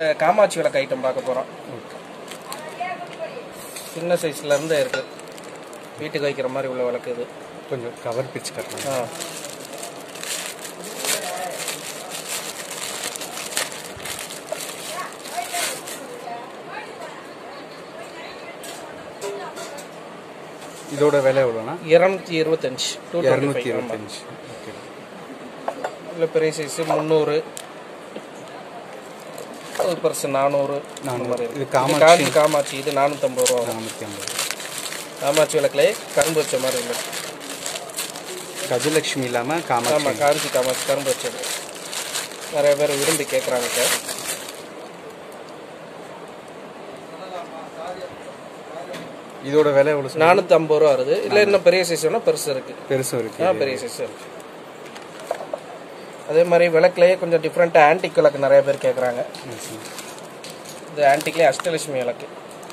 காமாட்சி விளக்கு ஐட்டம் பார்க்க போகிறோம் சின்ன சைஸ்ல இருந்து இருக்கு வீட்டுக்கு வைக்கிற மாதிரி உள்ள விளக்கு இது கொஞ்சம் கவர் பிரிச்சு கட்டலாம் ஆ இதோட விலை எவ்வளோண்ணா இரநூத்தி இருபத்தஞ்சு டூ இரநூத்தி இருபத்தஞ்சு ஓகே இல்லை பெரிய சைஸ் முந்நூறு அது பெருசு நானூறு அந்த மாதிரி இது இருக்கு. காமாட்சி. இது காஞ்சி காமாட்சி இது நானூற்றம்பது ரூபா வரும் நானூற்றி ஐம்பது காமாட்சி விளக்குலே கரும்பு வச்ச மாதிரி இல்லை கஜலட்சுமி இல்லாமல் காமாட்சி ஆமாம் காஞ்சி காமாட்சி கரும்பு வச்சது நிறைய பேர் விரும்பி கேட்குறாங்க சார் இதோட விலை எவ்வளோ சார் நானூற்றி ஐம்பது ரூபா வருது இல்லை இன்னும் பெரிய சைஸ் வேணால் பெருசு இருக்கு பெருசும் ஆ இருக்கு பெரிய சைஸ் இருக்கு அதே மாதிரி விளக்குலேயே கொஞ்சம் டிஃப்ரெண்ட்டாக ஆன்டிக் விளக்கு நிறைய பேர் கேட்குறாங்க இது ஆன்டிக்லேயே அஷ்டலட்சுமி விளக்கு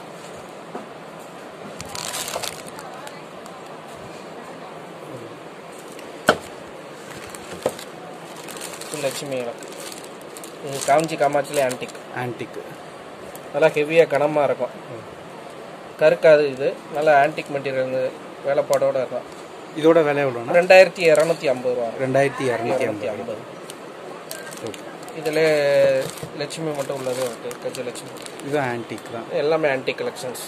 இது லட்சுமி விளக்கு இது காஞ்சி காமாட்சிலே ஆன்டிக் ஆன்டிக் நல்லா ஹெவியாக கனமாக இருக்கும் கருக்காது இது நல்லா ஆன்டிக் மெட்டீரியல் வேலைப்பாடோட இருக்கும் இதோட விலை எவ்வளோண்ணா ரெண்டாயிரத்தி இரநூத்தி ஐம்பது ரூபா ரெண்டாயிரத்தி இரநூத்தி இரநூத்தி ஐம்பது ஐம்பது ஓகே இதில் லட்சுமி மட்டும் உள்ளது இருக்கு கஜலட்சுமி இதுவும் ஆன்டிக் தான் எல்லாமே ஆன்டி கலெக்ஷன்ஸ்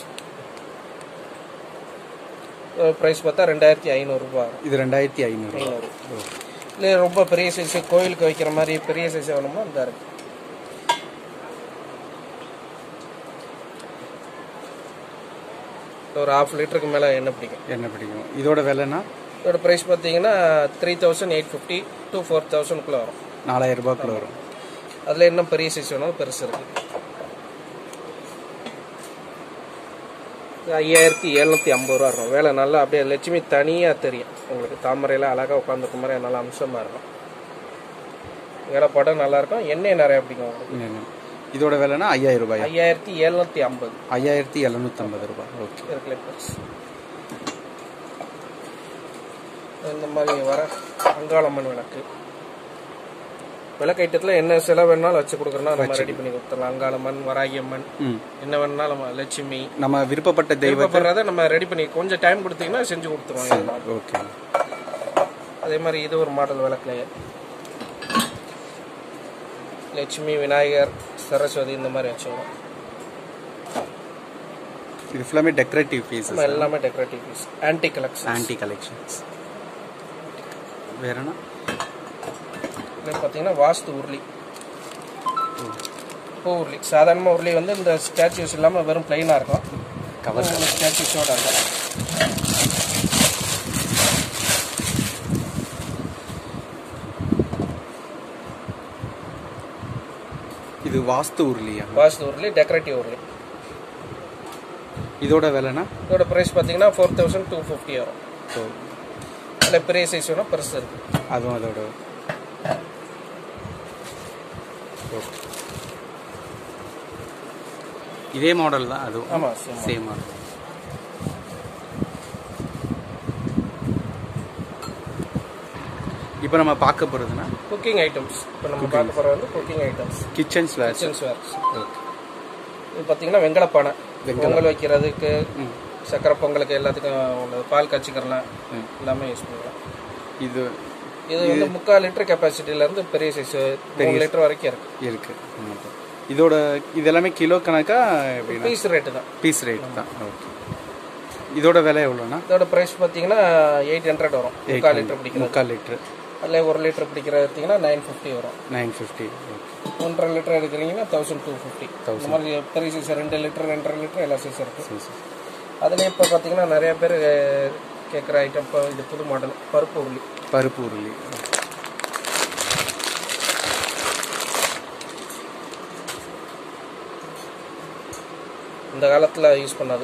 ப்ரைஸ் பார்த்தா ரெண்டாயிரத்தி ஐநூறுரூபா இது ரெண்டாயிரத்தி ஐநூறு ஐநூறு இல்லை ரொம்ப பெரிய சைஸ் கோயிலுக்கு வைக்கிற மாதிரி பெரிய சைஸ் வேணுமோ இந்த இருக்கு ஒரு ஹாஃப் லிட்டருக்கு மேலே எண்ணெய் பிடிக்கும் என்ன பிடிக்கும் இதோட விலைனா இதோட ப்ரைஸ் பார்த்தீங்கன்னா three thousand eight fifty two four தௌசண்ட்குள்ளே வரும் நாலாயிரம் ரூபாய்க்குள்ள வரும் அதில் இன்னும் பெரிய சைஸ் வேணாலும் பெருசு இருக்கு இது ஐயாயிரத்தி எழுநூத்தி ஐம்பது ரூபா இருக்கும் வேலை நல்லா அப்படியே லட்சுமி தனியாக தெரியும் உங்களுக்கு தாமரையில் அழகாக உட்காந்துருக்க மாதிரி நல்லா அம்சமாக இருக்கும் வேலை படம் நல்லா இருக்கும் எண்ணெய் நிறையா பிடிக்கும் உங்களுக்கு என்னென்ன? இதோட விலைனா ஐயாயிரம் ரூபாய் ஐயாயிரத்தி எழுநூத்தி ஐம்பது ஐயாயிரத்தி எழுநூத்தம்பது ரூபாய் ஓகே இருக்குல்ல பெருசு இந்த மாதிரி வர அங்காளம்மன் விளக்கு விளக்கு ஐட்டத்தில் என்ன செலவு வேணாலும் வச்சு கொடுக்குறோன்னா நம்ம ரெடி பண்ணி கொடுத்துடலாம் அங்காளம்மன் வராகியம்மன் ம் என்ன வேணாலும் நம்ம லட்சுமி நம்ம விருப்பப்பட்ட தெய்வத்தை விருப்பப்படுறத நம்ம ரெடி பண்ணி கொஞ்சம் டைம் கொடுத்தீங்கன்னா செஞ்சு கொடுத்துருவாங்க ஓகே அதே மாதிரி இது ஒரு மாடல் விளக்குலையே லட்சுமி விநாயகர் சரஸ்வதி இந்த மாதிரி வச்சுருவோம் இது ஃபுல்லாமே டெக்கரேட்டிவ் பீசஸ் நம்ம எல்லாமே decorative piece antique collection antique collections வேறனா இது பார்த்தீங்கன்னா வாஸ்து உருளி பூ உருளி சாதாரணமாக உருளி வந்து இந்த ஸ்டாச்சுஸ் இல்லாமல் வெறும் பிளைனாக இருக்கும் கவர் ஸ்டாச்சுஸோட இருக்கும் இது வாஸ்து உருளியா வாஸ்து உருளி டெக்கரேட்டிவ் உருளி இதோட விலைனா இதோட ப்ரைஸ் பார்த்தீங்கன்னா ஃபோர் தௌசண்ட் டூ ஃபிஃப்டி வரும் ஸோ அதில் பெரிய சைஸ் வேணும் பெருசு இருக்கு அதுவும் அதோட ஓகே இதே மாடல் தான் அதுவும் ஆமாம் சேம் சேம் மாடல் இப்போ நம்ம பார்க்க போகிறதுனா குக்கிங் ஐட்டம்ஸ் இப்போ நம்ம பார்க்க போகிறது வந்து cooking items kitchen slash kitchens ware இது பார்த்தீங்கன்னா வெங்கலப்பானை பொங்கல் வைக்கிறதுக்கு ம். சக்கரை பொங்கலுக்கு எல்லாத்துக்கும் உள்ளது பால் காய்ச்சிக்கிறலாம் ம். எல்லாமே யூஸ் பண்ணலாம் இது இது வந்து முக்கால் லிட்டர் கெப்பாசிட்டில இருந்து பெரிய சைஸ் மூணு லிட்டர் வரைக்கும் இருக்கு இருக்கு ஆமாம். இதோட இது எல்லாமே கிலோ கணக்கா எப்படின்னா பீஸ் ரேட்டு தான் பீஸ் ரேட் தான் ஓகே இதோட விலை எவ்வளோண்ணா இதோட ப்ரைஸ் பார்த்தீங்கன்னா எயிட் ஹண்ட்ரட் வரும் முக்கால் லிட்டர் பிடிக்கிறது முக்கால் லிட்ரு அதில் ஒரு லிட்டர் பிடிக்கிறது எடுத்தீங்கன்னா நைன் ஃபிஃப்டி வரும் நைன் ஃபிஃப்டி ஒன்றரை லிட்டர் எடுக்கிறீங்கன்னா தௌசண்ட் டூ ஃபிஃப்டி இந்த மாதிரி பெரிய சைஸ் ரெண்டு லிட்டர் ரெண்டரை லிட்டர் எல்லா சைஸ் இருக்கு அதில் இப்போ பார்த்தீங்கன்னா நிறைய பேர் கேட்குற ஐட்டம் இப்போ இது புது மாடல் பருப்பு உருளி பருப்பு உருளி இந்த காலத்தில் யூஸ் பண்ணது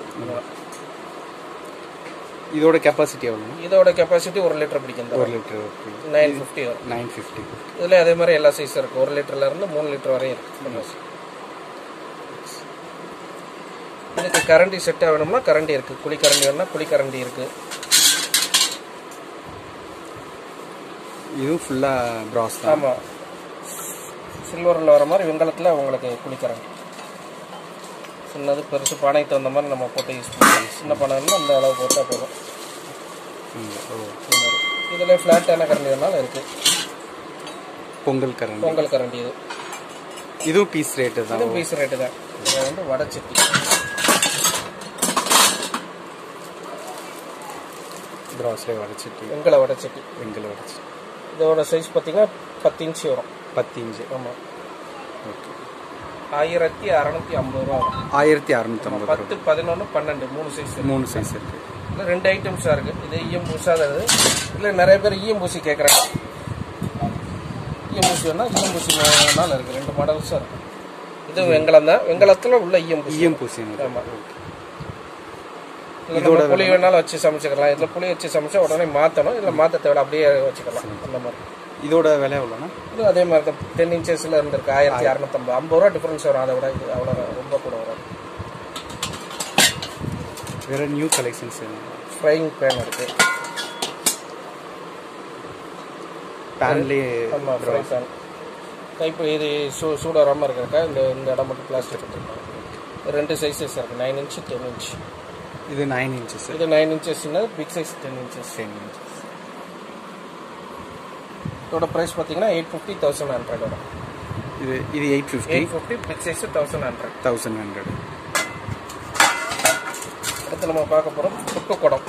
இதோட கெப்பாசிட்டி எவ்வளோண்ணா இதோட கெப்பாசிட்டி ஒரு லிட்டர் பிடிக்கும் ஒரு லிட்டர் ஓகே நைன் ஃபிஃப்டி வரும் நைன் ஃபிஃப்டி இதில் அதே மாதிரி எல்லா சைஸ் இருக்கு ஒரு லிட்டர்ல இருந்து மூணு லிட்டர் வரையும் இருக்கு இதுக்கு கரண்டி செட்டாக வேணும்னா கரண்டி இருக்கு குழி கரண்டி வேணும்னா குழி கரண்டி இருக்கு இதுவும் ஃபுல்லாக ப்ராஸ் தான் ஆமாம் சில்வரில் வர மாதிரி வெங்கலத்தில் உங்களுக்கு குளிக்கிறாங்க சின்னது பெருசு பானைக்கு தகுந்த மாதிரி நம்ம போட்டு யூஸ் பண்ணலாம் சின்ன பானைன்னா அந்த அளவு போட்டால் போதும் ம், ஓ இந்த மாதிரி இதில் ஃப்ளாட்டான கரண்டி வேணாலும் இருக்குது பொங்கல் கரண்டி பொங்கல் கரண்டி இது இதுவும் பீஸ் ரேட்டு தான் இதுவும் பீஸ் ரேட்டு தான் இது வந்து வடச்சட்டி ப்ராஸ்லேயே வடைச்சிட்டு வெங்கல வடச்சட்டி வெங்கல வடைச்சி இதோட சைஸ் பார்த்தீங்கன்னா பத்து இன்ச்சு வரும் பத்து இன்ச்சு ஆமாம் ஓகே ஆயிரத்தி அறநூற்றி ஐம்பது ரூபா வரும் ஆயிரத்தி அறநூற்றம்பது பத்து பதினொன்று பன்னெண்டு மூணு சைஸ் மூணு சைஸ் இருக்கு இல்லை ரெண்டு ஐட்டம்ஸாக இருக்குது இது ஈயம் பூசாதது இல்லை நிறைய பேர் ஈயம் பூசி கேட்குறாங்க ஈயம் பூசி வேணால் ஈயம் பூசி வேணாலும் இருக்குது ரெண்டு மாடல்ஸாக இருக்குது இது வெங்கலம் தான் வெங்கலத்தில் உள்ள ஈயம் பூசி ஈயம் பூசினது ஆமாம் இல்லை நம்ம புளி வேணாலும் வச்சு சமைச்சிக்கலாம் இதில் புளி வச்சு சமைச்சா உடனே மாற்றணும் இல்லை மாற்ற தேவை அப்படியே வச்சுக்கலாம் அந்த மாதிரி இதோட விலை எவ்வளோண்ணா இது அதே மாதிரி தான் டென் இன்ச்சஸில் இருந்திருக்கு ஆயிரத்தி அறநூத்தம்பது ஐம்பது ரூபா டிஃப்ரென்ஸ் வரும் அதை விட இது அவ்வளோ ரொம்ப கூட வரும் வேற நியூ கலெக்ஷன்ஸ் ஃப்ரைங் பேன் இருக்குது பேன்லேயே ஆமாம் ஃப்ரை பேன் கைப்பு இது சூ சூடு வராமல் இருக்கிறக்கா இந்த இந்த இடம் மட்டும் பிளாஸ்டிக் கொடுத்துருக்காங்க ரெண்டு சைஸஸ் இருக்குது நைன் இன்ச் டென் இன்ச் இது நைன் இன்ச்சஸ் இது நைன் இன்ச்சஸ்னா big size ten inches ten inches இதோட ப்ரைஸ் பார்த்தீங்கன்னா எயிட் ஃபிஃப்டி தௌசண்ட் ஹண்ட்ரட் வரும் இது இது eight fifty eight fifty big size thousand hundred thousand hundred அடுத்து நம்ம பார்க்க போகிறோம் புட்டு குடம்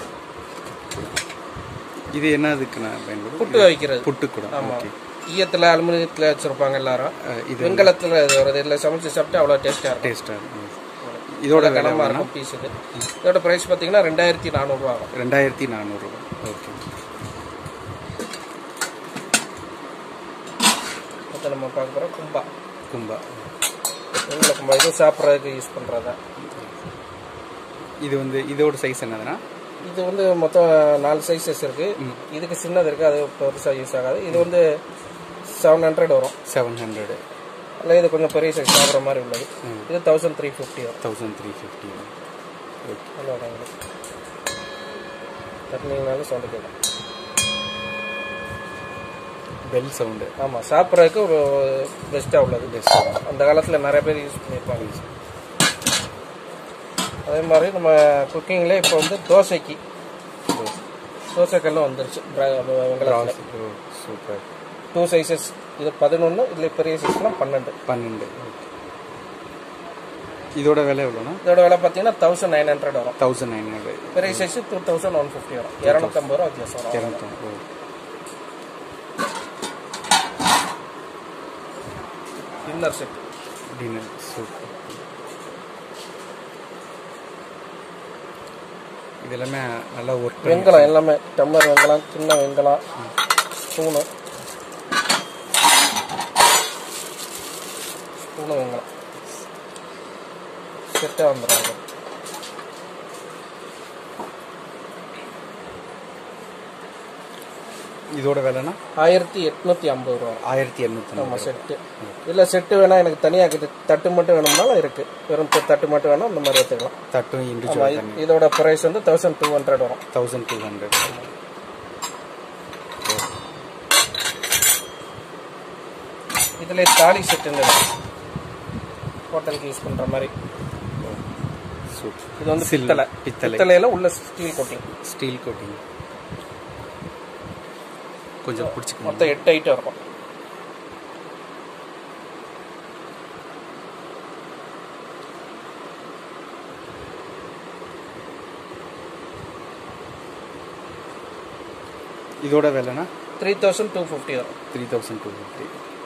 இது என்ன இதுக்குண்ணா பயன்படும் புட்டு வைக்கிறது புட்டு கூட ஆமாம் ஓகே ஈயத்தில் அலுமினியத்தில் வச்சுருப்பாங்க எல்லாரும் இது வெங்கலத்தில் இது வருது இதில் சமைச்சு சாப்பிட்டு அவ்வளோ டேஸ்ட்டாக இருக்கும் டேஸ்டாக இதோட விலை கனமாக இருக்கும் பீஸ் இது இதோட ப்ரைஸ் பார்த்தீங்கன்னா ரெண்டாயிரத்தி நானூறுரூவா ஆகும் ரெண்டாயிரத்தி நானூறுரூவா ஓகே அடுத்து நம்ம பார்க்க போகிறோம் கும்பா கும்பா வெங்கல கும்பா இது சாப்பிட்றதுக்கு யூஸ் பண்ணுறதா இது வந்து இதோட சைஸ் என்னதுன்னா இது வந்து மொத்தம் நாலு சைஸஸ் இருக்கு இதுக்கு சின்னது இருக்கு அது பெருசாக யூஸ் ஆகாது இது வந்து செவன் ஹண்ட்ரட் வரும் செவன் ஹண்ட்ரட் இல்லை இது கொஞ்சம் பெரிய சைஸ் சாப்பிட்ற மாதிரி உள்ளது இது தௌசண்ட் த்ரீ ஃபிஃப்டி வரும் தௌசண்ட் த்ரீ ஃபிஃப்டி ஓகே அவ்வளோ தட்டினீங்கனாலும் சவுண்டு கேட்கும் பெல் சவுண்டு ஆமாம் சாப்பிட்றதுக்கு பெஸ்ட்டாக உள்ளது பெஸ்ட் அந்த காலத்தில் நிறைய பேர் யூஸ் பண்ணியிருப்பாங்க அதே மாதிரி நம்ம குக்கிங்கில் இப்போ வந்து தோசைக்கு தோசைக்கல்லும் வந்துருச்சு வெங்கலத்தில் சூப்பர் டூ சைஸஸ் இது பதினொன்று இதில் பெரிய சைஸ்லாம் பன்னெண்டு பன்னெண்டு இதோட விலை எவ்வளோண்ணா இதோட விலை பார்த்தீங்கன்னா தௌசண்ட் நைன் ஹண்ட்ரட் வரும் தௌசண்ட் நைன் ஹண்ட்ரட் பெரிய size two thousand one fifty வரும் இரநூத்தம்பது ரூபா வித்தியாசம் வரும் இரநூத்தம்பது டின்னர் செட் டின்னர் சூப்பர் இது எல்லாமே நல்லா ஒர்க் பண்ணி வெங்கலம் எல்லாமே டம்ளர் வெங்கலம் சின்ன வெங்கலம் ஸ்பூனு ஸ்பூனு வெங்கலம் செட்டாக வந்துடும் இதோட விலைனா ஆயிரத்தி எட்நூற்றி ஐம்பது ரூபா ஆயிரத்தி எண்ணூற்றி ஆமாம் செட்டு இல்லை செட்டு வேணால் எனக்கு தனியாக இருக்குது தட்டு மட்டும் வேணும்னாலும் இருக்குது வெறும் த- தட்டு மட்டும் வேணால் இந்த மாதிரி எடுத்துக்கலாம் தட்டும் ஆமாம் இண்டிவிஜுவல் இது- இதோட ப்ரைஸ் வந்து தௌசண்ட் டூ ஹண்ட்ரட் வரும் தௌசண்ட் டூ ஹண்ட்ரட் இதில் தாலி செட்டுன்னு இருக்கு. ஹோட்டலுக்கு யூஸ் பண்ணுற மாதிரி சூப்பர் இது வந்து சில் பித்தளை பித்தளை பித்தளையில் உள்ள ஸ்டீல் கோட்டிங் ஸ்டீல் கோட்டிங் கொஞ்சம் பிடிச்சிக்கணும் மொத்தம் எட்டு ஐட்டம் இருக்கும் இதோட விலைனா த்ரீ தௌசண்ட் டூ ஃபிஃப்டி வரும் three thousand two fifty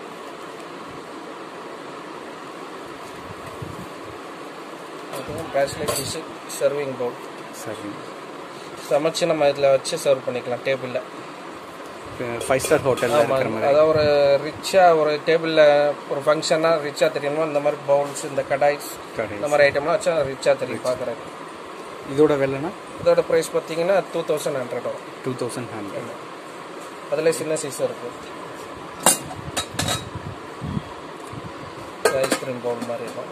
bracelet dish serving bowl சரி சமைச்சு நம்ம இதில் வச்சு சர்வ் பண்ணிக்கலாம் டேபிளில் ஃபைவ் ஸ்டார் ஹோட்டலில் இருக்கிற மாதிரி அதாவது ஒரு ரிச்சாக ஒரு டேபிளில் ஒரு ஃபங்க்ஷனாக ரிச்சாக தெரியணுமோ இந்த மாதிரி பவுல்ஸ் இந்த கடாய்ஸ் கடை இந்த மாதிரி ஐட்டம்லாம் வச்சா ரிச்சாக தெரியும் பார்க்குறதுக்கு இதோட விலைனா இதோட ப்ரைஸ் பார்த்தீங்கன்னா டூ தௌசண்ட் ஹண்ட்ரட் வரும் டூ தௌசண்ட் ஹண்ட்ரட் அதில் சின்ன சைஸ் இருக்குது ஐஸ்கிரீம் பவுல் மாதிரி இருக்கும்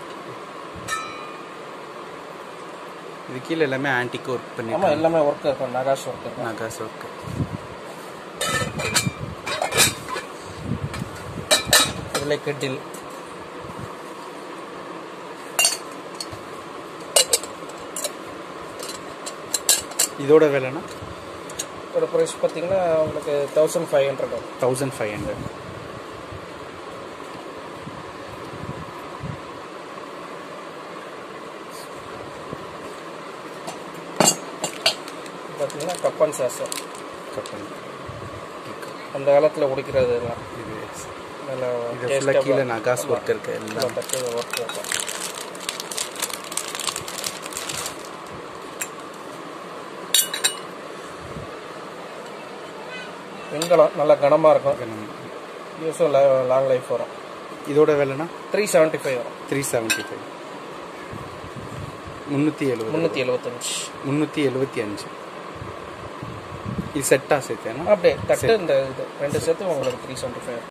இது கீழே எல்லாமே ஆன்டிக் ஒர்க் பண்ணி ஆமாம் எல்லாமே ஒர்க் இருக்கும் நகாஷ் ஒர்க் இருக்கும் நகாஸ் ஒர்க் இதில் லைக் டில் இதோட விலைனா இதோட ப்ரைஸ் பார்த்தீங்கன்னா உங்களுக்கு தௌசண்ட் ஃபைவ் ஹண்ட்ரட் வரும் தௌசண்ட் ஃபைவ் ஹண்ட்ரட் பார்த்தீங்கன்னா கப்பன் சாஸ் கப்பல் அந்த காலத்தில் குடிக்கிறது எல்லாம் இது நல்லா இது ஃபுல்லாக கீழே நகாஸ் ஒர்க் இருக்கு எல்லாம் ஒர்க் இருக்கும் வெண்கலம் நல்லா கனமாக இருக்கும் யூஸும் லாங் லைஃப் வரும் இதோட விலைனா த்ரீ செவன்ட்டி ஃபைவ் வரும் த்ரீ செவன்ட்டி ஃபைவ் முந்நூற்றி எழுபது முந்நூற்றி எழுபத்தஞ்சு முந்நூற்றி எழுபத்தி அஞ்சு இது செட்டா சேர்த்தேனா அப்படியே தட்டு இந்த இது ரெண்டு சேர்த்து உங்களுக்கு த்ரீ செவன்ட்டி ஃபைவ்